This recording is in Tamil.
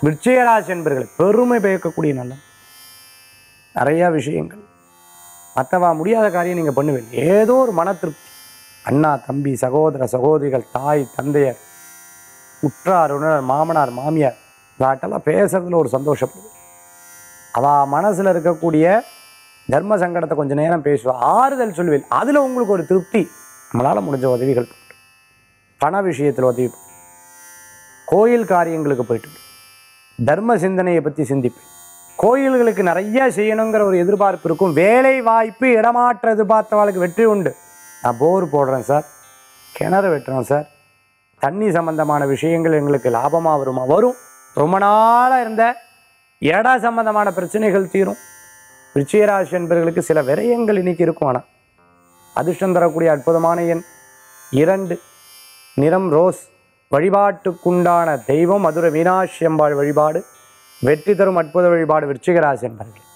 விருச்சிகராசி என்பர்கள் பெருமை பயக்கக்கூடிய நல்ல நிறையா விஷயங்கள் மற்றவா முடியாத காரியம் நீங்கள் பண்ணுவீங்க ஏதோ ஒரு மன திருப்தி அண்ணா தம்பி சகோதர சகோதரிகள் தாய் தந்தையர் உற்றார் உணர் மாமனார் மாமியார் இதாட்டெல்லாம் பேசுறதுல ஒரு சந்தோஷப்படுது அவள் மனசில் இருக்கக்கூடிய தர்ம சங்கடத்தை கொஞ்ச நேரம் பேசுவா ஆறுதல் சொல்லுவேன் அதில் உங்களுக்கு ஒரு திருப்தி நம்மளால் முடிஞ்ச உதவிகள் பண்ணுறோம் பண விஷயத்தில் உதவி பண்ணும். கோயில் காரியங்களுக்கு போயிட்டு வரும். தர்ம சிந்தனையை பற்றி சிந்திப்பேன் கோயில்களுக்கு நிறைய செய்யணுங்கிற ஒரு எதிர்பார்ப்பு இருக்கும் வேலை வாய்ப்பு இடமாற்ற எதிர்பார்த்தவாளுக்கு வெற்றி உண்டு நான் போர் போடுறேன் சார் கிணறு வெட்டுறோம் சார் தண்ணி சம்பந்தமான விஷயங்கள் எங்களுக்கு லாபமாக வருமா வரும் ரொம்ப நாளாக இருந்த இட சம்பந்தமான பிரச்சனைகள் தீரும் ரிச்சிகராசி என்பவர்களுக்கு சில விரயங்கள் இன்னைக்கு இருக்கும் ஆனால் அதிர்ஷ்டம் தரக்கூடிய அற்புதமான எண் இரண்டு நிறம் ரோஸ் வழிபாட்டுக்குண்டான தெய்வம் மதுரை மீனாட்சி அம்பாள் வழிபாடு வெற்றி தரும் அற்புத வழிபாடு விருச்சிகராசி என்பர்கள்